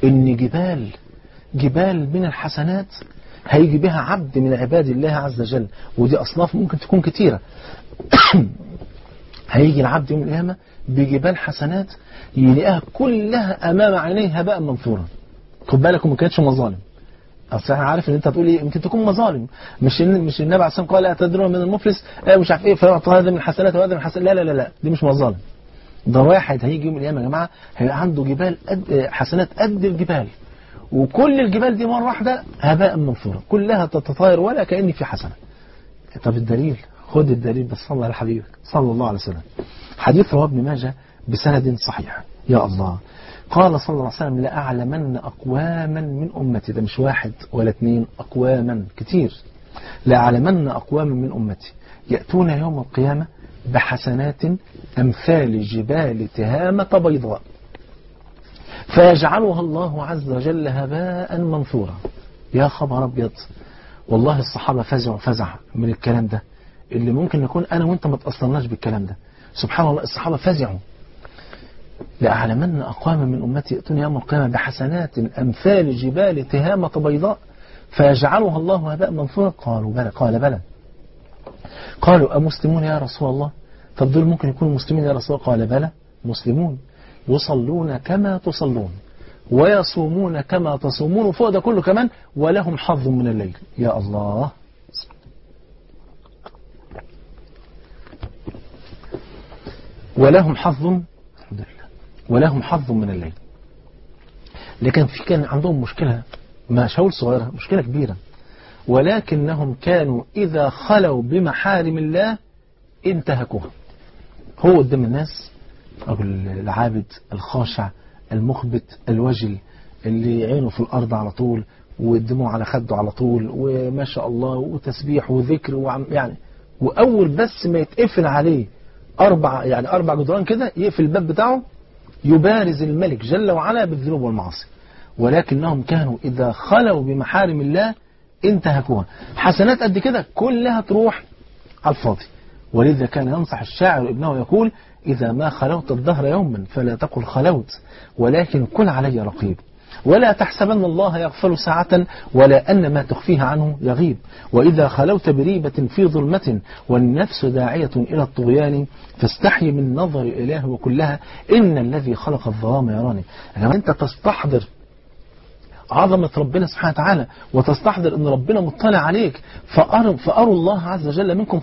ان جبال جبال من الحسنات هيجي بها عبد من عباد الله عز وجل ودي أصناف ممكن تكون كتيرة هيجي العبد يوم القيامة بجبال حسنات يلاقيها كلها أمام عينيه هباء منثورا خد بالك وما كانتش مظالم اصل انا عارف ان انت هتقول ايه يمكن تكون مظالم مش إن مش النبي عليه الصلاه والسلام قال اتدرون من المفلس آه مش عارف ايه فيعطى هذا من الحسنات وهذا من الحسنات لا لا لا لا دي مش مظالم ده واحد هيجي يوم القيامه يا جماعه هيبقى عنده جبال قد حسنات قد الجبال وكل الجبال دي مرة واحدة هباء منثورا كلها تتطاير ولا كأن في حسنة طب الدليل خد الدليل بس صلى على حبيبك صلى الله عليه وسلم حديث رواه ابن ماجه بسند صحيح يا الله قال صلى الله عليه وسلم لأعلمن أقواما من أمتي ده مش واحد ولا اثنين أقواما كتير لأعلمن أقواما من أمتي يأتون يوم القيامة بحسنات أمثال جبال تهامة بيضاء فيجعلها الله عز وجل هباء منثورا يا خبر أبيض والله الصحابة فزعوا فزع من الكلام ده اللي ممكن نكون أنا وأنت ما تأصلناش بالكلام ده سبحان الله الصحابة فزعوا لأعلمن أقواما من أمتي يأتون يوم القيامة بحسنات أمثال جبال تهامة بيضاء فيجعلها الله هباء منثورا قالوا بلى قال بلى قالوا أمسلمون يا رسول الله طب دول ممكن يكونوا مسلمين يا رسول الله قال بلى مسلمون يصلون كما تصلون ويصومون كما تصومون وفوق ده كله كمان ولهم حظ من الليل يا الله ولهم حظ الحمد لله ولهم حظ من الليل لكن في كان عندهم مشكلة مش هقول صغيرة مشكلة كبيرة ولكنهم كانوا إذا خلوا بمحارم الله انتهكوها هو قدام الناس رجل العابد الخاشع المخبت الوجل اللي عينه في الأرض على طول والدموع على خده على طول وما شاء الله وتسبيح وذكر وعم يعني وأول بس ما يتقفل عليه أربع يعني أربع جدران كده يقفل الباب بتاعه يبارز الملك جل وعلا بالذنوب والمعاصي ولكنهم كانوا إذا خلوا بمحارم الله انتهكوها حسنات قد كده كلها تروح على الفاضي ولذا كان ينصح الشاعر ابنه يقول إذا ما خلوت الدهر يوما فلا تقل خلوت ولكن كن علي رقيب ولا تحسبن الله يغفل ساعة ولا أن ما تخفيه عنه يغيب وإذا خلوت بريبة في ظلمة والنفس داعية إلى الطغيان فاستحي من نظر إله وكلها إن الذي خلق الظلام يراني يعني أنت تستحضر عظمة ربنا سبحانه وتعالى وتستحضر أن ربنا مطلع عليك فأروا, فأروا الله عز وجل منكم